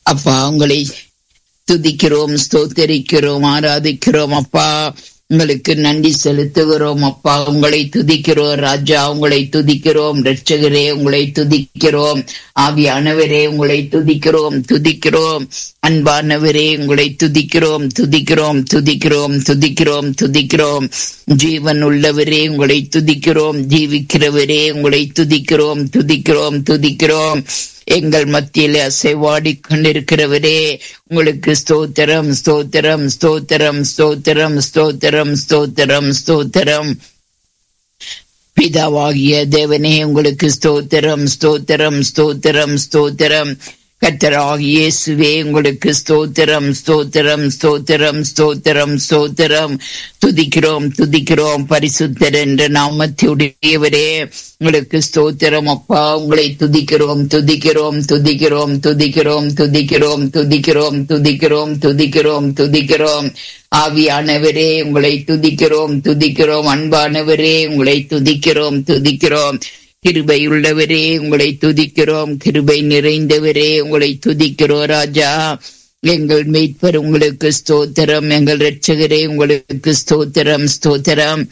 அப்பா உங்களை துதிக்கிறோம் ஸ்தோத்தரிக்கிறோம் ஆராதிக்கிறோம் அப்பா உங்களுக்கு நன்றி செலுத்துகிறோம் அப்பா உங்களை துதிக்கிறோம் ராஜா உங்களை துதிக்கிறோம் ரட்சகரே உங்களை துதிக்கிறோம் ஆவியானவரே உங்களை துதிக்கிறோம் துதிக்கிறோம் அன்பானவரே உங்களை துதிக்கிறோம் துதிக்கிறோம் துதிக்கிறோம் துதிக்கிறோம் துதிக்கிறோம் ஜீவன் உள்ளவரே உங்களை துதிக்கிறோம் ஜீவிக்கிறவரே உங்களை துதிக்கிறோம் துதிக்கிறோம் துதிக்கிறோம் எங்கள் மத்தியில அசைவாடி கொண்டிருக்கிறவரே உங்களுக்கு ஸ்தோத்திரம் ஸ்தோத்திரம் ஸ்தோத்திரம் ஸ்தோத்திரம் ஸ்தோத்திரம் ஸ்தோத்திரம் ஸ்தோத்திரம் பிதாவாகிய தேவனே உங்களுக்கு ஸ்தோத்திரம் ஸ்தோத்திரம் ஸ்தோத்திரம் ஸ்தோத்திரம் கத்தராகிய இயேசுவே உங்களுக்கு ஸ்தோத்திரம் ஸ்தோத்திரம் ஸ்தோத்திரம் ஸ்தோத்திரம் ஸ்தோத்திரம் துதிக்கிறோம் துதிக்கிறோம் பரிசுத்தர் என்ற நாமத்தியுடையவரே உங்களுக்கு ஸ்தோத்திரம் அப்பா உங்களை துதிக்கிறோம் துதிக்கிறோம் துதிக்கிறோம் துதிக்கிறோம் துதிக்கிறோம் துதிக்கிறோம் துதிக்கிறோம் துதிக்கிறோம் துதிக்கிறோம் ஆவியானவரே உங்களை துதிக்கிறோம் துதிக்கிறோம் அன்பானவரே உங்களை துதிக்கிறோம் துதிக்கிறோம் கிருபை உள்ளவரே உங்களை துதிக்கிறோம் கிருபை நிறைந்தவரே உங்களை துதிக்கிறோம் ராஜா எங்கள் மீட்பர் உங்களுக்கு ஸ்தோத்திரம் எங்கள் ரட்சகரே உங்களுக்கு ஸ்தோத்திரம் ஸ்தோத்திரம்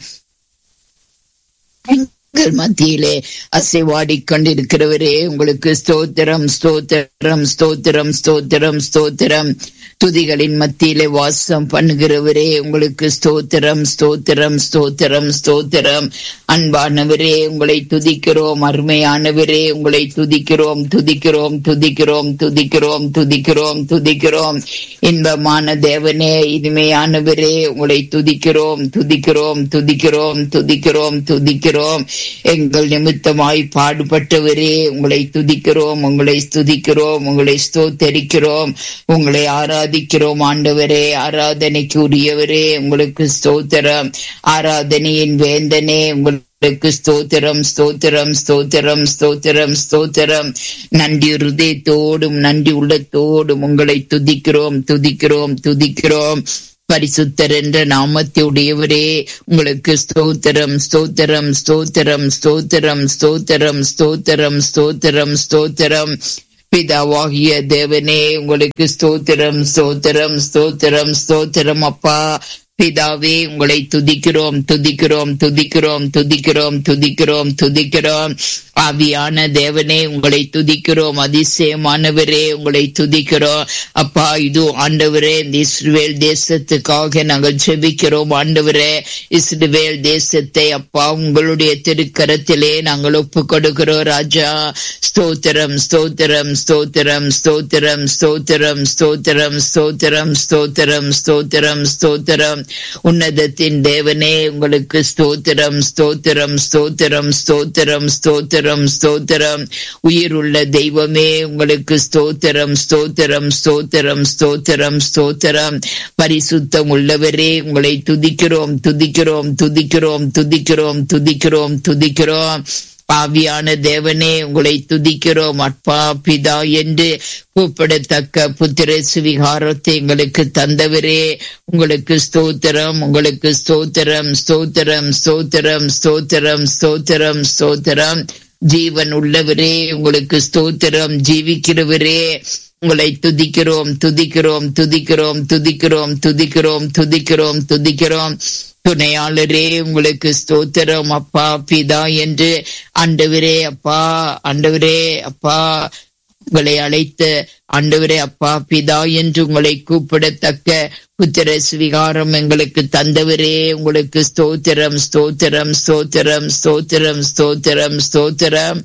எங்கள் மத்தியிலே அசைவாடி கொண்டிருக்கிறவரே உங்களுக்கு ஸ்தோத்திரம் ஸ்தோத்திரம் ஸ்தோத்திரம் ஸ்தோத்திரம் ஸ்தோத்திரம் துதிகளின் மத்தியிலே வாசம் பண்ணுகிறவரே உங்களுக்கு ஸ்தோத்திரம் ஸ்தோத்திரம் ஸ்தோத்திரம் ஸ்தோத்திரம் அன்பானவரே உங்களை துதிக்கிறோம் அருமையானவரே உங்களை துதிக்கிறோம் துதிக்கிறோம் துதிக்கிறோம் துதிக்கிறோம் துதிக்கிறோம் துதிக்கிறோம் இன்பமான தேவனே இனிமையானவரே உங்களை துதிக்கிறோம் துதிக்கிறோம் துதிக்கிறோம் துதிக்கிறோம் துதிக்கிறோம் எங்கள் நிமித்தமாய் பாடுபட்டவரே உங்களை துதிக்கிறோம் உங்களை ஸ்துதிக்கிறோம் உங்களை ஸ்தோத்தரிக்கிறோம் உங்களை ஆராதிக்கிறோம் ஆண்டவரே ஆராதனைக்கு உரியவரே உங்களுக்கு ஸ்தோத்திரம் ஆராதனையின் வேந்தனே உங்களுக்கு ஸ்தோத்திரம் ஸ்தோத்திரம் ஸ்தோத்திரம் ஸ்தோத்திரம் ஸ்தோத்திரம் நன்றி ஹிருதயத்தோடும் நன்றி உள்ளத்தோடும் உங்களை துதிக்கிறோம் துதிக்கிறோம் துதிக்கிறோம் பரிசுத்தர் என்ற நாமத்தையுடையவரே உங்களுக்கு ஸ்தோத்திரம் ஸ்தோத்திரம் ஸ்தோத்திரம் ஸ்தோத்திரம் ஸ்தோத்திரம் ஸ்தோத்திரம் ஸ்தோத்திரம் ஸ்தோத்திரம் பிதாவாகிய தேவனே உங்களுக்கு ஸ்தோத்திரம் ஸ்தோத்திரம் ஸ்தோத்திரம் ஸ்தோத்திரம் அப்பா பிதாவே உங்களை துதிக்கிறோம் துதிக்கிறோம் துதிக்கிறோம் துதிக்கிறோம் துதிக்கிறோம் துதிக்கிறோம் ஆவியான தேவனே உங்களை துதிக்கிறோம் அதிசயமானவரே உங்களை துதிக்கிறோம் அப்பா இது ஆண்டவரே இந்த இஸ்ரேல் தேசத்துக்காக நாங்கள் ஜெபிக்கிறோம் ஆண்டவரே இஸ்ரேல் தேசத்தை அப்பா உங்களுடைய திருக்கரத்திலே நாங்கள் ஒப்பு கொடுக்கிறோம் ராஜா ஸ்தோத்திரம் ஸ்தோத்திரம் ஸ்தோத்திரம் ஸ்தோத்திரம் ஸ்தோத்திரம் ஸ்தோத்திரம் ஸ்தோத்திரம் ஸ்தோத்திரம் ஸ்தோத்திரம் ஸ்தோத்திரம் உன்னதத்தின் தேவனே உங்களுக்கு ஸ்தோத்திரம் ஸ்தோத்திரம் ஸ்தோத்திரம் ஸ்தோத்திரம் ஸ்தோத்திரம் ஸ்தோத்திரம் உயிருள்ள தெய்வமே உங்களுக்கு ஸ்தோத்திரம் ஸ்தோத்திரம் ஸ்தோத்திரம் ஸ்தோத்திரம் ஸ்தோத்திரம் பரிசுத்தம் உள்ளவரே உங்களை துதிக்கிறோம் துதிக்கிறோம் துதிக்கிறோம் துதிக்கிறோம் துதிக்கிறோம் துதிக்கிறோம் ஆவியான தேவனே உங்களை துதிக்கிறோம் அட்பா பிதா என்று கூப்பிடத்தக்க புத்திர சுவிகாரத்தை எங்களுக்கு தந்தவரே உங்களுக்கு ஸ்தோத்திரம் உங்களுக்கு ஸ்தோத்திரம் ஸ்தோத்திரம் ஸ்தோத்திரம் ஸ்தோத்திரம் ஸ்தோத்திரம் ஸ்தோத்திரம் ஜீவன் உள்ளவரே உங்களுக்கு ஸ்தோத்திரம் ஜீவிக்கிறவரே உங்களை துதிக்கிறோம் துதிக்கிறோம் துதிக்கிறோம் துதிக்கிறோம் துதிக்கிறோம் துதிக்கிறோம் துதிக்கிறோம் துணையாளரே உங்களுக்கு ஸ்தோத்திரம் அப்பா பிதா என்று ஆண்டவரே அப்பா ஆண்டவரே அப்பா உங்களை அழைத்த ஆண்டவரே அப்பா பிதா என்று உங்களை கூப்பிடத்தக்க புத்திர ஸ்வீகாரம் எங்களுக்கு தந்தவரே உங்களுக்கு ஸ்தோத்திரம் ஸ்தோத்திரம் ஸ்தோத்திரம் ஸ்தோத்திரம் ஸ்தோத்திரம் ஸ்தோத்திரம்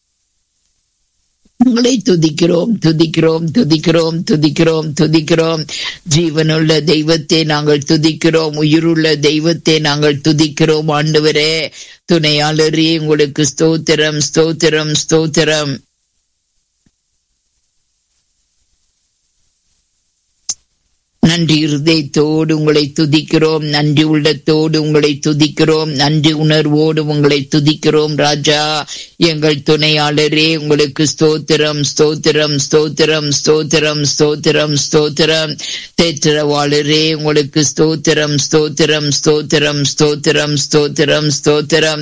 உங்களை துதிக்கிறோம் துதிக்கிறோம் துதிக்கிறோம் துதிக்கிறோம் துதிக்கிறோம் ஜீவனுள்ள தெய்வத்தை நாங்கள் துதிக்கிறோம் உயிருள்ள தெய்வத்தை நாங்கள் துதிக்கிறோம் ஆண்டவரே துணையாளரே உங்களுக்கு ஸ்தோத்திரம் ஸ்தோத்திரம் ஸ்தோத்திரம் நன்றி இருதயத்தோடு உங்களை துதிக்கிறோம் நன்றி உள்ளத்தோடு உங்களை துதிக்கிறோம் நன்றி உணர்வோடு உங்களை துதிக்கிறோம் ராஜா எங்கள் துணையாளரே உங்களுக்கு ஸ்தோத்திரம் ஸ்தோத்திரம் ஸ்தோத்திரம் ஸ்தோத்திரம் ஸ்தோத்திரம் ஸ்தோத்திரம் தேற்றவாளரே உங்களுக்கு ஸ்தோத்திரம் ஸ்தோத்திரம் ஸ்தோத்திரம் ஸ்தோத்திரம் ஸ்தோத்திரம் ஸ்தோத்திரம்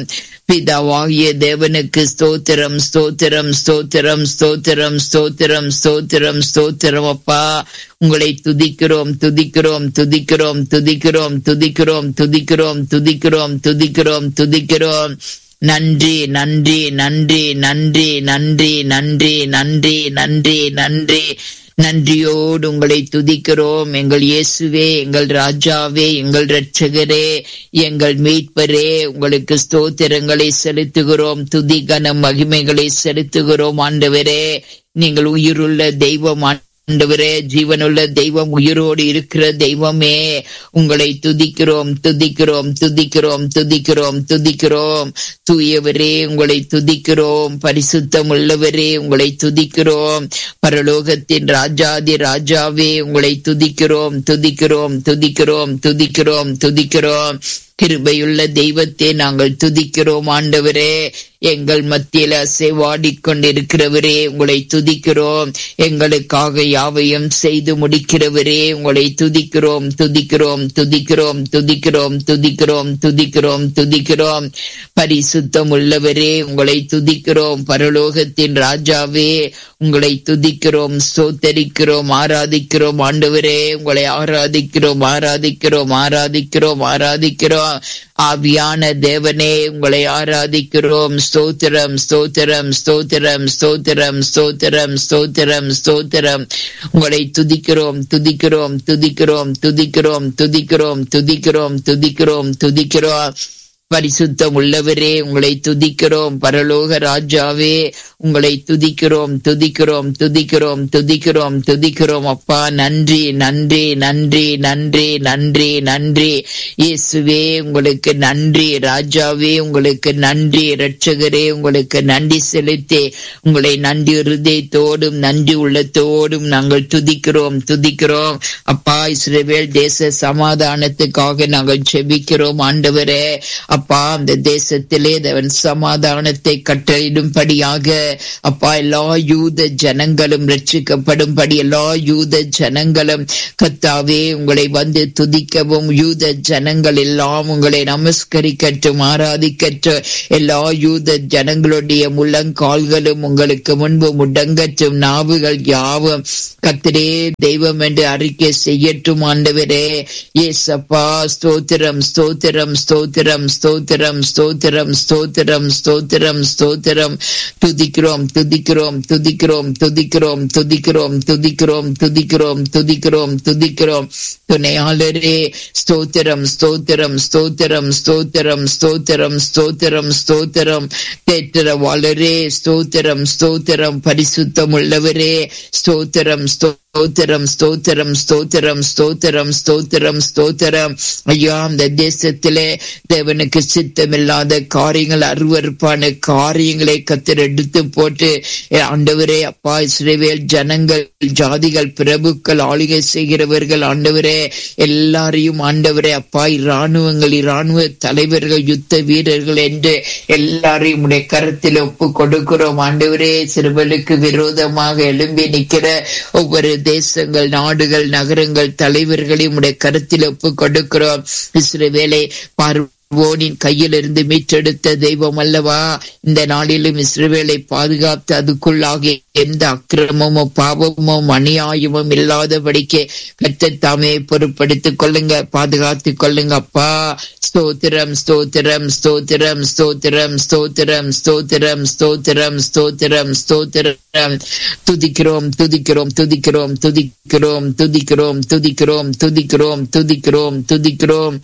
பிதாவாகிய தேவனுக்கு ஸ்தோத்திரம் ஸ்தோத்திரம் ஸ்தோத்திரம் ஸ்தோத்திரம் ஸ்தோத்திரம் ஸ்தோத்திரம் ஸ்தோத்திரம் அப்பா உங்களை துதிக்கிறோம் துதிக்கிறோம் துதிக்கிறோம் துதிக்கிறோம் துதிக்கிறோம் துதிக்கிறோம் துதிக்கிறோம் துதிக்கிறோம் துதிக்கிறோம் நன்றி நன்றி நன்றி நன்றி நன்றி நன்றி நன்றி நன்றி நன்றி நன்றியோடு உங்களை துதிக்கிறோம் எங்கள் இயேசுவே எங்கள் ராஜாவே எங்கள் இரட்சகரே எங்கள் மீட்பரே உங்களுக்கு ஸ்தோத்திரங்களை செலுத்துகிறோம் துதி கன மகிமைகளை செலுத்துகிறோம் ஆண்டவரே நீங்கள் உயிருள்ள தெய்வம் ஆண்டவரே ஜீவனுள்ள தெய்வம் உயிரோடு இருக்கிற தெய்வமே உங்களை துதிக்கிறோம் துதிக்கிறோம் துதிக்கிறோம் துதிக்கிறோம் துதிக்கிறோம் தூயவரே உங்களை துதிக்கிறோம் பரிசுத்தம் உள்ளவரே உங்களை துதிக்கிறோம் பரலோகத்தின் ராஜாதி ராஜாவே உங்களை துதிக்கிறோம் துதிக்கிறோம் துதிக்கிறோம் துதிக்கிறோம் துதிக்கிறோம் கிருபையுள்ள தெய்வத்தை நாங்கள் துதிக்கிறோம் ஆண்டவரே எங்கள் மத்தியில் அசைவாடிக் கொண்டிருக்கிறவரே உங்களை துதிக்கிறோம் எங்களுக்காக யாவையும் செய்து முடிக்கிறவரே உங்களை துதிக்கிறோம் துதிக்கிறோம் துதிக்கிறோம் துதிக்கிறோம் துதிக்கிறோம் துதிக்கிறோம் துதிக்கிறோம் பரிசுத்தம் உள்ளவரே உங்களை துதிக்கிறோம் பரலோகத்தின் ராஜாவே உங்களை துதிக்கிறோம் ஸ்தோத்தரிக்கிறோம் ஆராதிக்கிறோம் ஆண்டவரே உங்களை ஆராதிக்கிறோம் ஆராதிக்கிறோம் ஆராதிக்கிறோம் ஆராதிக்கிறோம் ஆவியான தேவனே உங்களை ஆராதிக்கிறோம் ஸ்தோத்திரம் ஸ்தோத்திரம் ஸ்தோத்திரம் ஸ்தோத்திரம் ஸ்தோத்திரம் ஸ்தோத்திரம் ஸ்தோத்திரம் உங்களை துதிக்கிறோம் துதிக்கிறோம் துதிக்கிறோம் துதிக்கிறோம் துதிக்கிறோம் துதிக்கிறோம் துதிக்கிறோம் துதிக்கிறோம் பரிசுத்தம் உள்ளவரே உங்களை துதிக்கிறோம் பரலோக ராஜாவே உங்களை துதிக்கிறோம் துதிக்கிறோம் துதிக்கிறோம் துதிக்கிறோம் துதிக்கிறோம் அப்பா நன்றி நன்றி நன்றி நன்றி நன்றி நன்றி இயேசுவே உங்களுக்கு நன்றி ராஜாவே உங்களுக்கு நன்றி இரட்சகரே உங்களுக்கு நன்றி செலுத்தி உங்களை நன்றி இருதயத்தோடும் நன்றி உள்ளத்தோடும் நாங்கள் துதிக்கிறோம் துதிக்கிறோம் அப்பா இஸ்ரேவேல் தேச சமாதானத்துக்காக நாங்கள் செபிக்கிறோம் ஆண்டவரே அப்பா அந்த தேசத்திலே தேவன் சமாதானத்தை கட்டளிடும்படியாக அப்பா எல்லா யூத ஜனங்களும் ரட்சிக்கப்படும்படி எல்லா யூத ஜனங்களும் கத்தாவே உங்களை வந்து துதிக்கவும் யூத ஜனங்கள் எல்லாம் உங்களை நமஸ்கரிக்கட்டும் ஆராதிக்கட்டும் எல்லா யூத ஜனங்களுடைய முள்ளங்கால்களும் உங்களுக்கு முன்பு முடங்கட்டும் நாவுகள் யாவும் கத்திரே தெய்வம் என்று அறிக்கை செய்யட்டும் ஆண்டவரே ஏசப்பா ஸ்தோத்திரம் ஸ்தோத்திரம் ஸ்தோத்திரம் ஸ்தோத்திரம் ஸ்தோத்திரம் ஸ்தோத்திரம் ஸ்தோத்திரம் ஸ்தோத்திரம் துதிக்கிறோம் துதிக்கிறோம் துதிக்கிறோம் துதிக்கிறோம் துதிக்கிறோம் துதிக்கிறோம் துதிக்கிறோம் துதிக்கிறோம் துதிக்கிறோம் துணையாளரே ஸ்தோத்திரம் ஸ்தோத்திரம் ஸ்தோத்திரம் ஸ்தோத்திரம் ஸ்தோத்திரம் ஸ்தோத்திரம் ஸ்தோத்திரம் தேற்றரவாளரே ஸ்தோத்திரம் ஸ்தோத்திரம் பரிசுத்தம் உள்ளவரே ஸ்தோத்திரம் ஸ்தோத்திரம் ஸ்தோத்திரம் ஸ்தோத்திரம் ஸ்தோத்திரம் ஸ்தோத்திரம் ஸ்தோத்திரம் ஐயா அந்த தேசத்திலே தேவனுக்கு சித்தமில்லாத காரியங்கள் அருவறுப்பான காரியங்களை கத்தர் எடுத்து போட்டு ஆண்டவரே அப்பா இஸ்ரேவேல் ஜனங்கள் ஜாதிகள் பிரபுக்கள் ஆளுகை செய்கிறவர்கள் ஆண்டவரே எல்லாரையும் ஆண்டவரே அப்பா இராணுவங்கள் இராணுவ தலைவர்கள் யுத்த வீரர்கள் என்று எல்லாரையும் உடைய கருத்தில் ஒப்பு கொடுக்கிறோம் ஆண்டவரே சிறுவலுக்கு விரோதமாக எழும்பி நிற்கிற ஒவ்வொரு தேசங்கள் நாடுகள் நகரங்கள் தலைவர்களையும் உடைய கருத்தில் ஒப்பு கொடுக்கிறோம் இஸ்ரவேலை பார்வை ஓனின் கையிலிருந்து மீட்டெடுத்த தெய்வம் அல்லவா இந்த நாளிலும் இஸ்ரவேலை பாதுகாத்து அதுக்குள்ளாக எந்த அக்கிரமமோ பாவமோ அநியாயமும் இல்லாதபடிக்கு கத்தத்தாமே பொறுப்படுத்திக் கொள்ளுங்க பாதுகாத்துக் கொள்ளுங்க அப்பா ஸ்தோத்திரம் ஸ்தோத்திரம் ஸ்தோத்திரம் ஸ்தோத்திரம் ஸ்தோத்திரம் ஸ்தோத்திரம் ஸ்தோத்திரம் ஸ்தோத்திரம் ஸ்தோத்திரம் துதிக்கிறோம் துதிக்கிறோம் துதிக்கிறோம் துதிக்கிறோம் துதிக்கிறோம் துதிக்கிறோம் துதிக்கிறோம் துதிக்கிறோம் துதிக்கிறோம்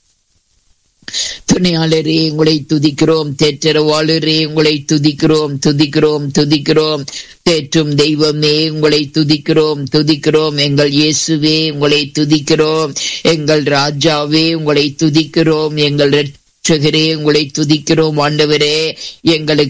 துணையாளரே உங்களை துதிக்கிறோம் தேற்றரவாளரே உங்களை துதிக்கிறோம் துதிக்கிறோம் துதிக்கிறோம் தேற்றும் தெய்வமே உங்களை துதிக்கிறோம் துதிக்கிறோம் எங்கள் இயேசுவே உங்களை துதிக்கிறோம் எங்கள் ராஜாவே உங்களை துதிக்கிறோம் எங்கள் ரட்சகரே உங்களை துதிக்கிறோம் ஆண்டவரே எங்களுக்காக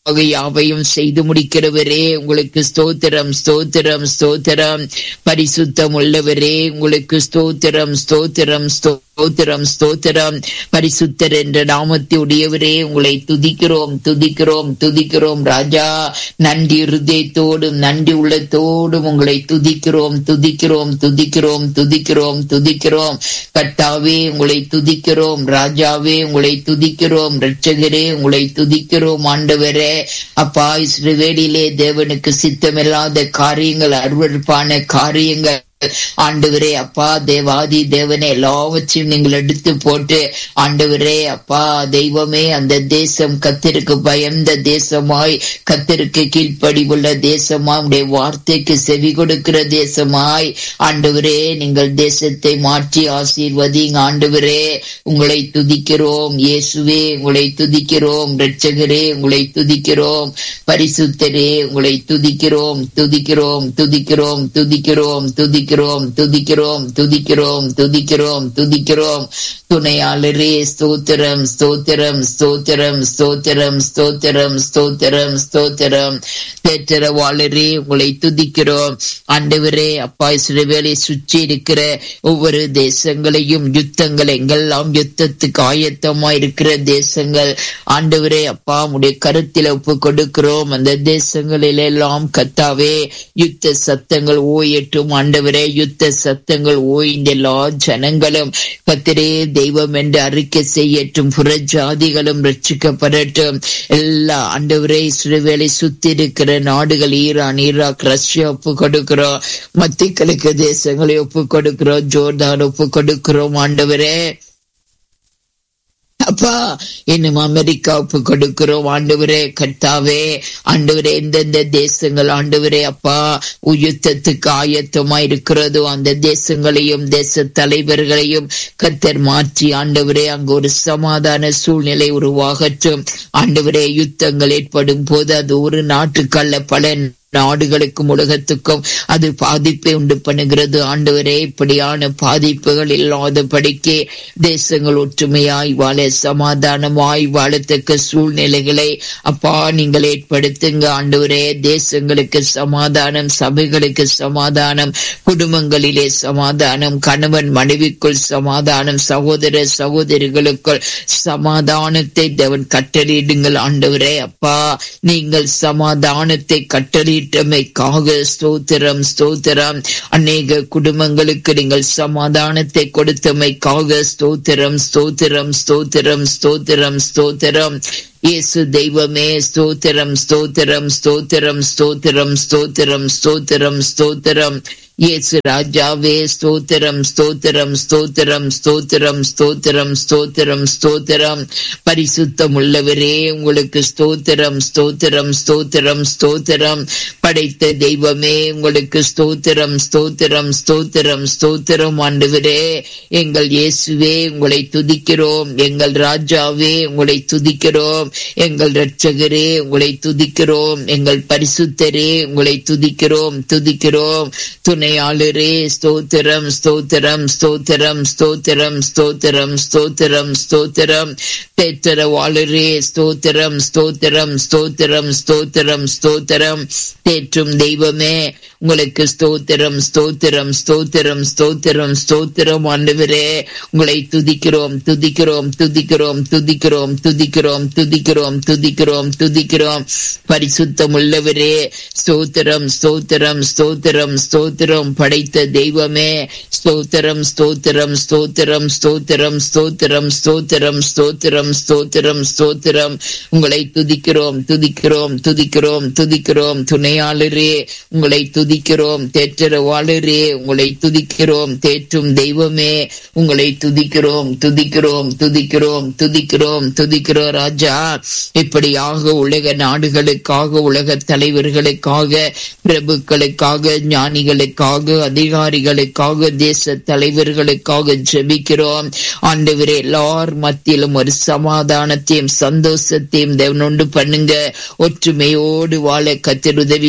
நமக்காக யாவையும் செய்து முடிக்கிறவரே உங்களுக்கு ஸ்தோத்திரம் ஸ்தோத்திரம் ஸ்தோத்திரம் பரிசுத்தம் உள்ளவரே உங்களுக்கு ஸ்தோத்திரம் ஸ்தோத்திரம் ஸ்தோத்திரம் ஸ்தோத்திரம் பரிசுத்தர் என்ற நாமத்தை உடையவரே உங்களை துதிக்கிறோம் துதிக்கிறோம் துதிக்கிறோம் ராஜா நன்றி இருதயத்தோடும் நன்றி உள்ளத்தோடும் உங்களை துதிக்கிறோம் துதிக்கிறோம் துதிக்கிறோம் துதிக்கிறோம் துதிக்கிறோம் கர்த்தாவே உங்களை துதிக்கிறோம் ராஜாவே உங்களை துதிக்கிறோம் ரட்சகரே உங்களை துதிக்கிறோம் ஆண்டவரே அப்பா இஸ்ரவேலிலே தேவனுக்கு சித்தமில்லாத காரியங்கள் அருவருப்பான காரியங்கள் ஆண்டவரே அப்பா தேவாதி தேவனே எல்லாவற்றையும் நீங்கள் எடுத்து போட்டு ஆண்டவரே அப்பா தெய்வமே அந்த தேசம் கத்திற்கு பயந்த தேசமாய் கத்திற்கு கீழ்ப்படிவுள்ள தேசமாய் உடைய வார்த்தைக்கு செவி கொடுக்கிற தேசமாய் ஆண்டவரே நீங்கள் தேசத்தை மாற்றி ஆசீர்வதிங்க ஆண்டவரே உங்களை துதிக்கிறோம் இயேசுவே உங்களை துதிக்கிறோம் ரட்சகரே உங்களை துதிக்கிறோம் பரிசுத்தரே உங்களை துதிக்கிறோம் துதிக்கிறோம் துதிக்கிறோம் துதிக்கிறோம் துதிக்கிறோம் துதிக்கிறோம் துதிக்கிறோம் துதிக்கிறோம் துதிக்கிறோம் துணையாளரே ஸ்தோத்திரம் ஸ்தோத்திரம் ஸ்தோத்திரம் ஸ்தோத்திரம் ஸ்தோத்திரம் ஸ்தோத்திரம் ஸ்தோத்திரம் தேற்றரவாளரே உங்களை துதிக்கிறோம் ஆண்டவரே அப்பா இஸ்ரவேலை சுற்றி இருக்கிற ஒவ்வொரு தேசங்களையும் யுத்தங்கள் எங்கெல்லாம் யுத்தத்துக்கு ஆயத்தமா இருக்கிற தேசங்கள் ஆண்டவரே அப்பா உடைய கருத்தில் ஒப்பு கொடுக்கிறோம் அந்த தேசங்களில் எல்லாம் கத்தாவே யுத்த சத்தங்கள் ஓயட்டும் ஆண்டவரே யுத்த சத்தங்கள் ஓய்ந்த எல்லா ஜனங்களும் கத்திரே தெய்வம் என்று அறிக்கை செய்யட்டும் புறஜாதிகளும் ரட்சிக்கப்படட்டும் எல்லா ஆண்டவரே இஸ்ரவேலை சுத்தி இருக்கிற நாடுகள் ஈரான் ஈராக் ரஷ்யா ஒப்பு கொடுக்கிறோம் மத்திய கிழக்கு தேசங்களை ஒப்பு கொடுக்கிறோம் ஜோர்தான் ஒப்பு கொடுக்கிறோம் ஆண்டவரே அப்பா இன்னும் அமெரிக்காவுக்கு கொடுக்கிறோம் ஆண்டவரே கர்த்தாவே ஆண்டவரே எந்தெந்த தேசங்கள் ஆண்டவரே அப்பா யுத்தத்துக்கு ஆயத்தமா இருக்கிறதோ அந்த தேசங்களையும் தேச தலைவர்களையும் கத்தர் மாற்றி ஆண்டவரே அங்கு ஒரு சமாதான சூழ்நிலை உருவாகட்டும் ஆண்டவரே யுத்தங்கள் ஏற்படும் போது அது ஒரு நாட்டுக்கல்ல பல நாடுகளுக்கும் உலகத்துக்கும் அது பாதிப்பை உண்டு பண்ணுகிறது ஆண்டவரே இப்படியான பாதிப்புகள் இல்லாதபடிக்கு தேசங்கள் ஒற்றுமையாய் வாழ சமாதானமாய் வாழத்தக்க சூழ்நிலைகளை அப்பா நீங்கள் ஏற்படுத்துங்க ஆண்டவரே தேசங்களுக்கு சமாதானம் சபைகளுக்கு சமாதானம் குடும்பங்களிலே சமாதானம் கணவன் மனைவிக்குள் சமாதானம் சகோதர சகோதரிகளுக்குள் சமாதானத்தை தேவன் கட்டளையிடுங்கள் ஆண்டவரே அப்பா நீங்கள் சமாதானத்தை கட்டளை மீட்டமைக்காக ஸ்தோத்திரம் ஸ்தோத்திரம் அநேக குடும்பங்களுக்கு நீங்கள் சமாதானத்தை கொடுத்தமைக்காக ஸ்தோத்திரம் ஸ்தோத்திரம் ஸ்தோத்திரம் ஸ்தோத்திரம் ஸ்தோத்திரம் இயேசு தெய்வமே ஸ்தோத்திரம் ஸ்தோத்திரம் ஸ்தோத்திரம் ஸ்தோத்திரம் ஸ்தோத்திரம் ஸ்தோத்திரம் ஸ்தோத்திரம் இயேசு ராஜாவே ஸ்தோத்திரம் ஸ்தோத்திரம் ஸ்தோத்திரம் ஸ்தோத்திரம் ஸ்தோத்திரம் ஸ்தோத்திரம் ஸ்தோத்திரம் பரிசுத்தம் உள்ளவரே உங்களுக்கு ஸ்தோத்திரம் ஸ்தோத்திரம் ஸ்தோத்திரம் ஸ்தோத்திரம் படைத்த தெய்வமே உங்களுக்கு ஸ்தோத்திரம் ஸ்தோத்திரம் ஸ்தோத்திரம் ஸ்தோத்திரம் ஆண்டவரே எங்கள் இயேசுவே உங்களை துதிக்கிறோம் எங்கள் ராஜாவே உங்களை துதிக்கிறோம் எங்கள் இரட்சகரே உங்களை துதிக்கிறோம் எங்கள் பரிசுத்தரே உங்களை துதிக்கிறோம் துதிக்கிறோம் துணையாளரே ஸ்தோத்திரம் ஸ்தோத்திரம் ஸ்தோத்திரம் ஸ்தோத்திரம் ஸ்தோத்திரம் ஸ்தோத்திரம் ஸ்தோத்திரம் தேற்றரவாளரே ஸ்தோத்திரம் ஸ்தோத்திரம் ஸ்தோத்திரம் ஸ்தோத்திரம் ஸ்தோத்திரம் தேற்றும் தெய்வமே உங்களுக்கு ஸ்தோத்திரம் ஸ்தோத்திரம் ஸ்தோத்திரம் ஸ்தோத்திரம் ஸ்தோத்திரம் ஆண்டவரே உங்களை துதிக்கிறோம் துதிக்கிறோம் துதிக்கிறோம் துதிக்கிறோம் துதிக்கிறோம் துதிக்கிறோம் துதிக்கிறோம் துதிக்கிறோம் பரிசுத்தம் உள்ளவரே ஸ்தோத்திரம் ஸ்தோத்திரம் ஸ்தோத்திரம் ஸ்தோத்திரம் படைத்த தெய்வமே ஸ்தோத்திரம் ஸ்தோத்திரம் ஸ்தோத்திரம் ஸ்தோத்திரம் ஸ்தோத்திரம் ஸ்தோத்திரம் ஸ்தோத்திரம் ஸ்தோத்திரம் ஸ்தோத்திரம் உங்களை துதிக்கிறோம் துதிக்கிறோம் துதிக்கிறோம் துதிக்கிறோம் துணையாளரே உங்களை துதிக்கிறோம் தேற்றரவாளரே உங்களை துதிக்கிறோம் தேற்றும் தெய்வமே உங்களை துதிக்கிறோம் துதிக்கிறோம் துதிக்கிறோம் துதிக்கிறோம் துதிக்கிறோம் ராஜா இப்படியாக உலக நாடுகளுக்காக உலக தலைவர்களுக்காக பிரபுக்களுக்காக ஞானிகளுக்காக அதிகாரிகளுக்காக தேச தலைவர்களுக்காக ஜெபிக்கிறோம் ஆண்டவரே எல்லார் மத்தியிலும் ஒரு சமாதானத்தையும் சந்தோஷத்தையும் தேவனொண்டு பண்ணுங்க ஒற்றுமையோடு வாழ கத்தர் உதவி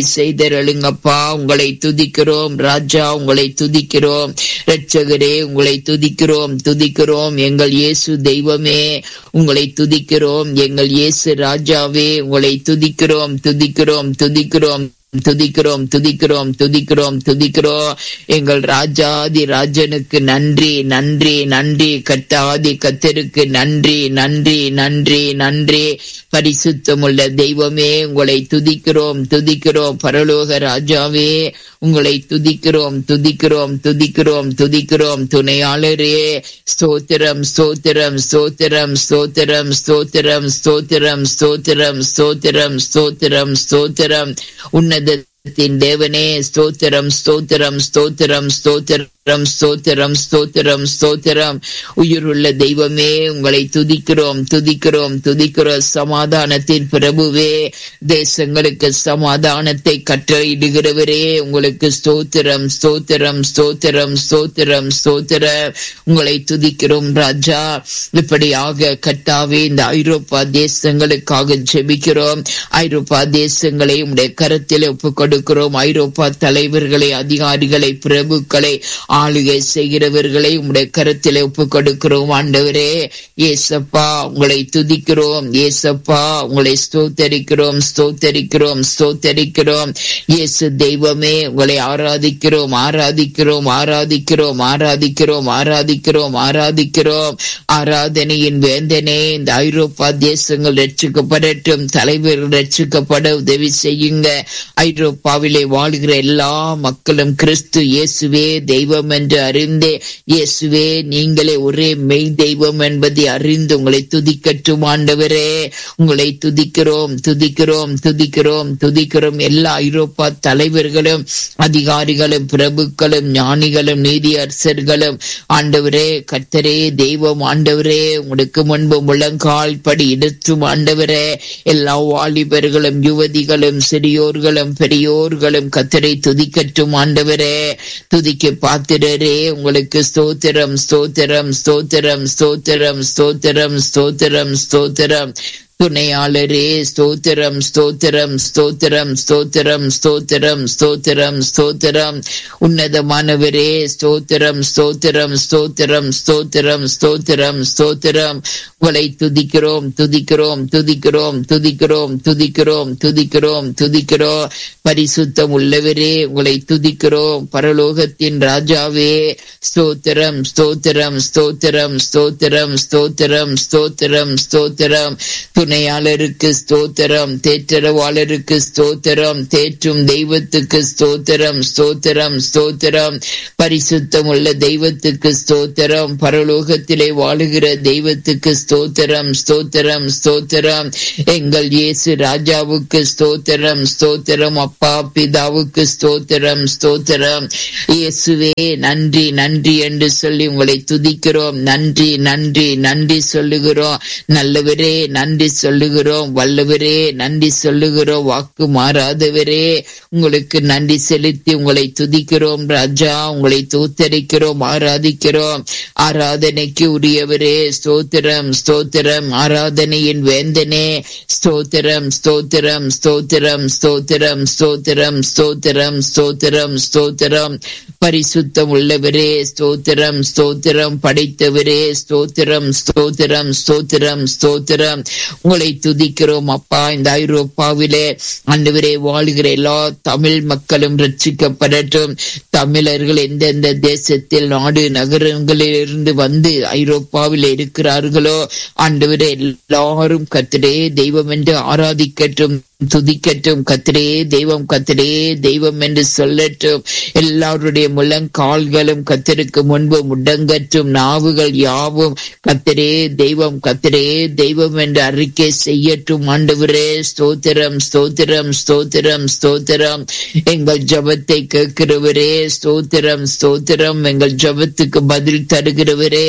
செய்தருளுங்கப்பா உங்களை துதிக்கிறோம் ராஜா உங்களை துதிக்கிறோம் இரட்சகரே உங்களை துதிக்கிறோம் துதிக்கிறோம் எங்கள் இயேசு தெய்வமே உங்களை துதிக்கிறோம் எங்கள் இயேசு ராஜாவே உங்களை துதிக்கிறோம் துதிக்கிறோம் துதிக்கிறோம் துதிக்கிறோம் துதிக்கிறோம் துதிக்கிறோம் துதிக்கிறோம் எங்கள் ராஜாதி ராஜனுக்கு நன்றி நன்றி நன்றி கத்தாதி கத்தருக்கு நன்றி நன்றி நன்றி நன்றி பரிசுத்தமுள்ள தெய்வமே உங்களை துதிக்கிறோம் துதிக்கிறோம் பரலோக ராஜாவே உங்களை துதிக்கிறோம் துதிக்கிறோம் துதிக்கிறோம் துதிக்கிறோம் துணையாளரே ஸ்தோத்திரம் ஸ்தோத்திரம் ஸ்தோத்திரம் ஸ்தோத்திரம் ஸ்தோத்திரம் ஸ்தோத்திரம் ஸ்தோத்திரம் ஸ்தோத்திரம் ஸ்தோத்திரம் ஸ்தோத்திரம் உன்னதத்தின் தேவனே ஸ்தோத்திரம் ஸ்தோத்திரம் ஸ்தோத்திரம் ஸ்தோத்திரம் ஸ்தோத்திரம் ஸ்தோத்திரம் ஸ்தோத்திரம் உயிருள்ள தெய்வமே உங்களை துதிக்கிறோம் துதிக்கிறோம் துதிக்கிறோம் சமாதானத்தின் பிரபுவே தேசங்களுக்கு சமாதானத்தை கட்டளையிடுகிறவரே உங்களுக்கு ஸ்தோத்திரம் ஸ்தோத்திரம் ஸ்தோத்திரம் ஸ்தோத்திரம் ஸ்தோத்திரம் உங்களை துதிக்கிறோம் ராஜா இப்படியாக கட்டாவே இந்த ஐரோப்பா தேசங்களுக்காக ஜெபிக்கிறோம் ஐரோப்பா தேசங்களை உடைய கரத்தில் ஒப்புக் கொடுக்கிறோம் ஐரோப்பா தலைவர்களை அதிகாரிகளை பிரபுக்களை ஆளுகை செய்கிறவர்களை உடைய கரத்தில் ஒப்புக் கொடுக்கிறோம் ஆண்டவரே ஏசப்பா உங்களை துதிக்கிறோம் ஏசப்பா உங்களை ஸ்தோத்தரிக்கிறோம் ஸ்தோத்தரிக்கிறோம் ஸ்தோத்தரிக்கிறோம் இயேசு தெய்வமே உங்களை ஆராதிக்கிறோம் ஆராதிக்கிறோம் ஆராதிக்கிறோம் ஆராதிக்கிறோம் ஆராதிக்கிறோம் ஆராதிக்கிறோம் ஆராதனையின் வேந்தனே இந்த ஐரோப்பா தேசங்கள் ரட்சிக்கப்படட்டும் தலைவர்கள் ரட்சிக்கப்பட உதவி செய்யுங்க ஐரோப்பாவிலே வாழ்கிற எல்லா மக்களும் கிறிஸ்து இயேசுவே தெய்வம் என்று அறிந்தே இயேசுவே நீங்களே ஒரே மெய் தெய்வம் என்பதை அறிந்து உங்களை துதிக்கட்டும் ஆண்டவரே உங்களை துதிக்கிறோம் துதிக்கிறோம் துதிக்கிறோம் துதிக்கிறோம் எல்லா ஐரோப்பா தலைவர்களும் அதிகாரிகளும் பிரபுக்களும் ஞானிகளும் நீதியரசர்களும் ஆண்டவரே கர்த்தரே தெய்வம் ஆண்டவரே உங்களுக்கு முன்பு முழங்கால் படி எடுத்தும் ஆண்டவரே எல்லா வாலிபர்களும் யுவதிகளும் சிறியோர்களும் பெரியோர்களும் கத்தரை துதிக்கட்டும் ஆண்டவரே துதிக்க பாத்திரரே உங்களுக்கு ஸ்தோத்திரம் ஸ்தோத்திரம் ஸ்தோத்திரம் ஸ்தோத்திரம் ஸ்தோத்திரம் ஸ்தோத்திரம் ஸ்தோத்திரம் துணையாளரே ஸ்தோத்திரம் ஸ்தோத்திரம் ஸ்தோத்திரம் ஸ்தோத்திரம் ஸ்தோத்திரம் ஸ்தோத்திரம் ஸ்தோத்திரம் உன்னதமானவரே ஸ்தோத்திரம் ஸ்தோத்திரம் ஸ்தோத்திரம் ஸ்தோத்திரம் ஸ்தோத்திரம் ஸ்தோத்திரம் உங்களை துதிக்கிறோம் துதிக்கிறோம் துதிக்கிறோம் துதிக்கிறோம் துதிக்கிறோம் துதிக்கிறோம் துதிக்கிறோம் பரிசுத்தம் உள்ளவரே உங்களை துதிக்கிறோம் பரலோகத்தின் ராஜாவே ஸ்தோத்திரம் ஸ்தோத்திரம் ஸ்தோத்திரம் ஸ்தோத்திரம் ஸ்தோத்திரம் ஸ்தோத்திரம் ஸ்தோத்திரம் துணையாளருக்கு ஸ்தோத்திரம் தேற்றரவாளருக்கு ஸ்தோத்திரம் தேற்றும் தெய்வத்துக்கு ஸ்தோத்திரம் ஸ்தோத்திரம் ஸ்தோத்திரம் பரிசுத்தம் உள்ள தெய்வத்துக்கு ஸ்தோத்திரம் பரலோகத்திலே வாழுகிற தெய்வத்துக்கு ஸ்தோத்திரம் ஸ்தோத்திரம் ஸ்தோத்திரம் எங்கள் இயேசு ராஜாவுக்கு ஸ்தோத்திரம் ஸ்தோத்திரம் அப்பா பிதாவுக்கு ஸ்தோத்திரம் ஸ்தோத்திரம் இயேசுவே நன்றி நன்றி என்று சொல்லி உங்களை துதிக்கிறோம் நன்றி நன்றி நன்றி சொல்லுகிறோம் நல்லவரே நன்றி சொல்லுகிறோம் வல்லவரே நன்றி சொல்லுகிறோம் வாக்கு மாறாதவரே உங்களுக்கு நன்றி செலுத்தி உங்களை துதிக்கிறோம் ராஜா உங்களை தோத்தரிக்கிறோம் ஆராதிக்கிறோம் ஆராதனைக்கு உரியவரே ஸ்தோத்திரம் ஸ்தோத்திரம் ஆராதனையின் வேந்தனே ஸ்தோத்திரம் ஸ்தோத்திரம் ஸ்தோத்திரம் ஸ்தோத்திரம் ஸ்தோத்திரம் ஸ்தோத்திரம் ஸ்தோத்திரம் ஸ்தோத்திரம் பரிசுத்தம் உள்ளவரே ஸ்தோத்திரம் ஸ்தோத்திரம் படைத்தவரே ஸ்தோத்திரம் ஸ்தோத்திரம் ஸ்தோத்திரம் ஸ்தோத்திரம் உங்களை துதிக்கிறோம் அப்பா இந்த ஐரோப்பாவிலே ஆண்டவரே வாழ்கிற எல்லா தமிழ் மக்களும் ரட்சிக்கப்படட்டும் தமிழர்கள் எந்தெந்த தேசத்தில் நாடு நகரங்களில் இருந்து வந்து ஐரோப்பாவில் இருக்கிறார்களோ ஆண்டவரே எல்லாரும் கத்திரே தெய்வம் என்று ஆராதிக்கட்டும் துதிக்கட்டும் கத்திரே தெய்வம் கத்திரே தெய்வம் என்று சொல்லட்டும் எல்லாருடைய முழங்கால்களும் கத்தருக்கு முன்பு முடங்கட்டும் நாவுகள் யாவும் கத்திரே தெய்வம் கத்திரே தெய்வம் என்று அறிக்கை செய்யட்டும் ஆண்டவரே ஸ்தோத்திரம் ஸ்தோத்திரம் ஸ்தோத்திரம் ஸ்தோத்திரம் எங்கள் ஜபத்தை கேட்கிறவரே ஸ்தோத்திரம் ஸ்தோத்திரம் எங்கள் ஜபத்துக்கு பதில் தருகிறவரே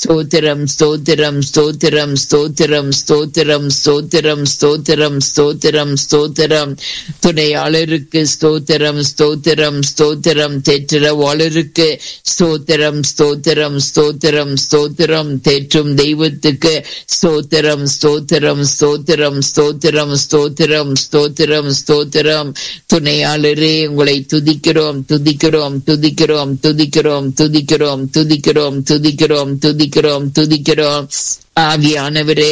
ஸ்தோத்திரம் ஸ்தோத்திரம் ஸ்தோத்திரம் ஸ்தோத்திரம் ஸ்தோத்திரம் ஸ்தோத்திரம் ஸ்தோத்திரம் ஸ்தோத்திரம் ஸ்தோத்திரம் ஸ்தோத்திரம் துணையாளருக்கு ஸ்தோத்திரம் ஸ்தோத்திரம் ஸ்தோத்திரம் தேற்றவாளருக்கு ஸ்தோத்திரம் ஸ்தோத்திரம் ஸ்தோத்திரம் ஸ்தோத்திரம் தேற்றும் தெய்வத்துக்கு ஸ்தோத்திரம் ஸ்தோத்திரம் ஸ்தோத்திரம் ஸ்தோத்திரம் ஸ்தோத்திரம் ஸ்தோத்திரம் ஸ்தோத்திரம் துணையாளரே உங்களை துதிக்கிறோம் துதிக்கிறோம் துதிக்கிறோம் துதிக்கிறோம் துதிக்கிறோம் துதிக்கிறோம் துதிக்கிறோம் துதிக்கிறோம் துதிக்கிறோம் ஆவியானவரே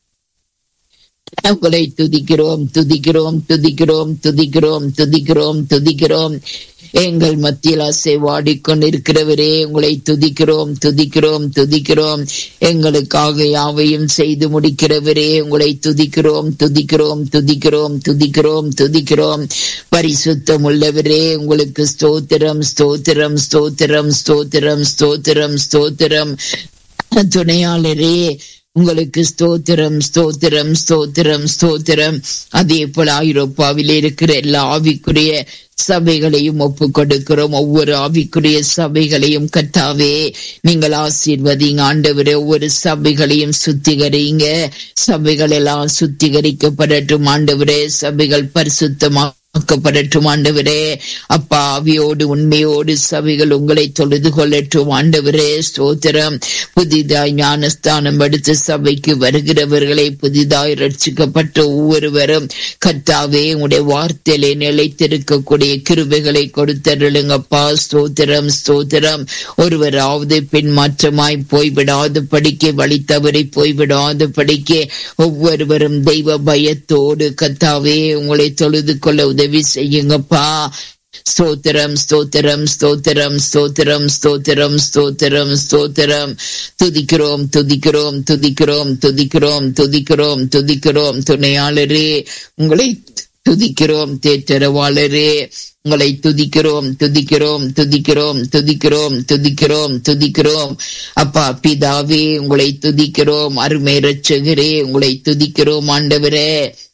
உங்களை துதிக்கிறோம் துதிக்கிறோம் துதிக்கிறோம் துதிக்கிறோம் துதிக்கிறோம் துதிக்கிறோம் எங்கள் மத்தியில் ஆசை வாடிக்கொண்டிருக்கிறவரே உங்களை துதிக்கிறோம் துதிக்கிறோம் துதிக்கிறோம் எங்களுக்காக யாவையும் செய்து முடிக்கிறவரே உங்களை துதிக்கிறோம் துதிக்கிறோம் துதிக்கிறோம் துதிக்கிறோம் துதிக்கிறோம் பரிசுத்தம் உள்ளவரே உங்களுக்கு ஸ்தோத்திரம் ஸ்தோத்திரம் ஸ்தோத்திரம் ஸ்தோத்திரம் ஸ்தோத்திரம் ஸ்தோத்திரம் துணையாளரே உங்களுக்கு ஸ்தோத்திரம் ஸ்தோத்திரம் ஸ்தோத்திரம் ஸ்தோத்திரம் அதே போல ஐரோப்பாவில் இருக்கிற எல்லா ஆவிக்குரிய சபைகளையும் ஒப்பு கொடுக்கிறோம் ஒவ்வொரு ஆவிக்குரிய சபைகளையும் கத்தாவே நீங்கள் ஆசீர்வதிங்க ஆண்டவரே ஒவ்வொரு சபைகளையும் சுத்திகரிங்க சபைகள் எல்லாம் சுத்திகரிக்கப்படட்டும் ஆண்டவரே சபைகள் பரிசுத்தமா ஆக்கப்படட்டும் ஆண்டவரே அப்பா ஆவியோடு உண்மையோடு சபைகள் உங்களை தொழுது கொள்ளட்டும் ஆண்டவரே ஸ்தோத்திரம் புதிதாய் ஞானஸ்தானம் எடுத்து சபைக்கு வருகிறவர்களை புதிதாய் ரட்சிக்கப்பட்ட ஒவ்வொருவரும் கத்தாவே உங்களுடைய வார்த்தையிலே நிலைத்திருக்கக்கூடிய கிருபைகளை கொடுத்தருளுங்கப்பா ஸ்தோத்திரம் ஸ்தோத்திரம் ஒருவராவது பின்மாற்றமாய் போய்விடாத படிக்க வழி தவறி போய்விடாத படிக்க ஒவ்வொருவரும் தெய்வ பயத்தோடு கத்தாவே உங்களை தொழுது கொள்ள உதவி செய்யுங்கப்பா ஸ்தோத்திரம் ஸ்தோத்திரம் ஸ்தோத்திரம் ஸ்தோத்திரம் ஸ்தோத்திரம் ஸ்தோத்திரம் ஸ்தோத்திரம் துதிக்கிறோம் துதிக்கிறோம் துதிக்கிறோம் துதிக்கிறோம் துதிக்கிறோம் துதிக்கிறோம் துணையாளரே உங்களை துதிக்கிறோம் தேற்றரவாளரே உங்களை துதிக்கிறோம் துதிக்கிறோம் துதிக்கிறோம் துதிக்கிறோம் துதிக்கிறோம் துதிக்கிறோம் அப்பா பிதாவே உங்களை துதிக்கிறோம் அருமை ரட்சகரே உங்களை துதிக்கிறோம் ஆண்டவரே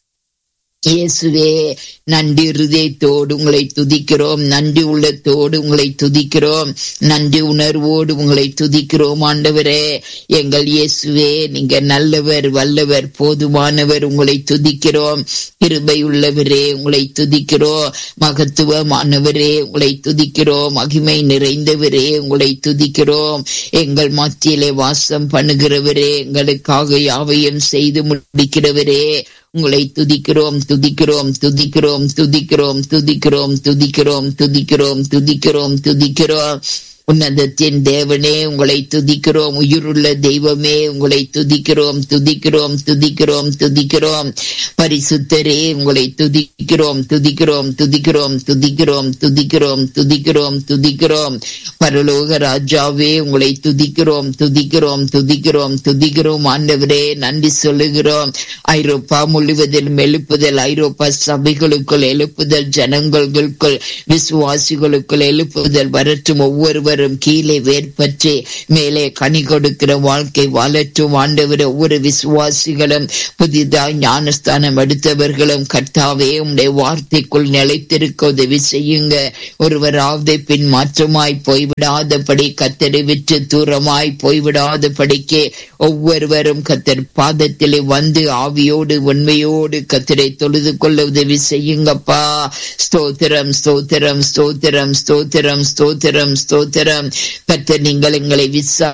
இயேசுவே நன்றி இருதயத்தோடு உங்களை துதிக்கிறோம் நன்றி உள்ளத்தோடு உங்களை துதிக்கிறோம் நன்றி உணர்வோடு உங்களை துதிக்கிறோம் ஆண்டவரே எங்கள் இயேசுவே நீங்க நல்லவர் வல்லவர் போதுமானவர் உங்களை துதிக்கிறோம் கிருபை உள்ளவரே உங்களை துதிக்கிறோம் மகத்துவமானவரே உங்களை துதிக்கிறோம் மகிமை நிறைந்தவரே உங்களை துதிக்கிறோம் எங்கள் மத்தியிலே வாசம் பண்ணுகிறவரே எங்களுக்காக யாவையும் செய்து முடிக்கிறவரே உங்களை துதிக்கிறோம் துதிக்கிறோம் துதிக்கிறோம் துதிக்கிறோம் துதிக்கிறோம் துதிக்கிறோம் துதிக்கிறோம் துதிக்கிறோம் துதிக்கிறோம் உன்னதத்தின் தேவனே உங்களை துதிக்கிறோம் உயிருள்ள தெய்வமே உங்களை துதிக்கிறோம் துதிக்கிறோம் துதிக்கிறோம் துதிக்கிறோம் பரிசுத்தரே உங்களை துதிக்கிறோம் துதிக்கிறோம் துதிக்கிறோம் துதிக்கிறோம் துதிக்கிறோம் துதிக்கிறோம் துதிக்கிறோம் பரலோக ராஜாவே உங்களை துதிக்கிறோம் துதிக்கிறோம் துதிக்கிறோம் துதிக்கிறோம் ஆண்டவரே நன்றி சொல்லுகிறோம் ஐரோப்பா முழுவதிலும் எழுப்புதல் ஐரோப்பா சபைகளுக்குள் எழுப்புதல் ஜனங்களுக்குள் விசுவாசிகளுக்குள் எழுப்புதல் வரட்டும் ஒவ்வொருவர் ஒவ்வொருவரும் கீழே வேர்பற்றி மேலே கனி கொடுக்கிற வாழ்க்கை வாழற்றும் ஆண்டவர் ஒவ்வொரு விசுவாசிகளும் புதிதாக ஞானஸ்தானம் எடுத்தவர்களும் கர்த்தாவே உடைய வார்த்தைக்குள் நிலைத்திருக்க உதவி செய்யுங்க ஒருவராவது பின் மாற்றமாய் போய்விடாதபடி கத்தரை விற்று தூரமாய் போய்விடாதபடிக்கு ஒவ்வொருவரும் கத்தர் பாதத்திலே வந்து ஆவியோடு உண்மையோடு கத்தரை தொழுது கொள்ள உதவி செய்யுங்கப்பா ஸ்தோத்திரம் ஸ்தோத்திரம் ஸ்தோத்திரம் ஸ்தோத்திரம் ஸ்தோத்திரம் ஸ்தோத்திரம் கத்தர் நீங்கள் எங்களை